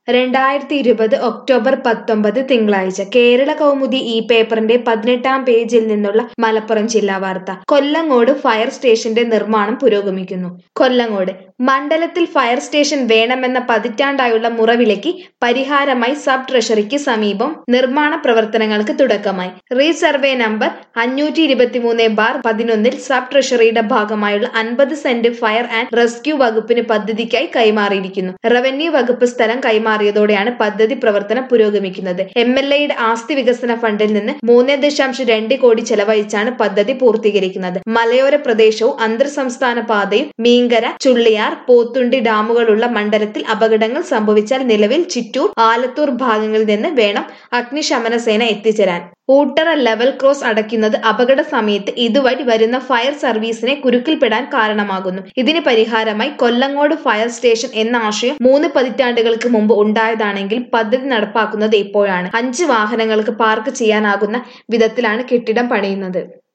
രണ്ടായിരത്തി ഇരുപത് ഒക്ടോബർ പത്തൊമ്പത് തിങ്കളാഴ്ച കേരള കൗമുദി ഈ പേപ്പറിന്റെ പതിനെട്ടാം പേജിൽ നിന്നുള്ള മലപ്പുറം ജില്ലാ വാർത്ത കൊല്ലങ്ങോട് ഫയർ സ്റ്റേഷന്റെ നിർമ്മാണം പുരോഗമിക്കുന്നു കൊല്ലങ്ങോട് മണ്ഡലത്തിൽ ഫയർ സ്റ്റേഷൻ വേണമെന്ന പതിറ്റാണ്ടായുള്ള മുറവിലയ്ക്ക് പരിഹാരമായി സബ് ട്രഷറിക്ക് സമീപം നിർമ്മാണ പ്രവർത്തനങ്ങൾക്ക് തുടക്കമായി റീസർവേ നമ്പർ അഞ്ഞൂറ്റി ഇരുപത്തിമൂന്ന് ബാർ പതിനൊന്നിൽ സബ് ട്രഷറിയുടെ ഭാഗമായുള്ള അൻപത് സെന്റ് ഫയർ ആൻഡ് റെസ്ക്യൂ വകുപ്പിന് പദ്ധതിക്കായി കൈമാറിയിരിക്കുന്നു റവന്യൂ വകുപ്പ് സ്ഥലം കൈമാറിയതോടെയാണ് പദ്ധതി പ്രവർത്തനം പുരോഗമിക്കുന്നത് എം എൽ എയുടെ ആസ്തി വികസന ഫണ്ടിൽ നിന്ന് മൂന്ന് ദശാംശം രണ്ട് കോടി ചെലവഴിച്ചാണ് പദ്ധതി പൂർത്തീകരിക്കുന്നത് മലയോര പ്രദേശവും അന്തർ സംസ്ഥാന പാതയും മീങ്കര ചുള്ളിയാർ പോത്തുണ്ടി ഡാമുകളുള്ള മണ്ഡലത്തിൽ അപകടങ്ങൾ സംഭവിച്ചാൽ നിലവിൽ ചിറ്റൂർ ആലത്തൂർ ഭാഗങ്ങളിൽ നിന്ന് വേണം അഗ്നിശമന സേന എത്തിച്ചേരാൻ ഊട്ടറ ലെവൽ ക്രോസ് അടയ്ക്കുന്നത് അപകട സമയത്ത് ഇതുവഴി വരുന്ന ഫയർ സർവീസിനെ കുരുക്കിൽപ്പെടാൻ കാരണമാകുന്നു ഇതിന് പരിഹാരമായി കൊല്ലങ്ങോട് ഫയർ സ്റ്റേഷൻ എന്ന ആശയം മൂന്ന് പതിറ്റാണ്ടുകൾക്ക് മുമ്പ് ഉണ്ടായതാണെങ്കിൽ പദ്ധതി നടപ്പാക്കുന്നത് ഇപ്പോഴാണ് അഞ്ച് വാഹനങ്ങൾക്ക് പാർക്ക് ചെയ്യാനാകുന്ന വിധത്തിലാണ് കെട്ടിടം പണിയുന്നത്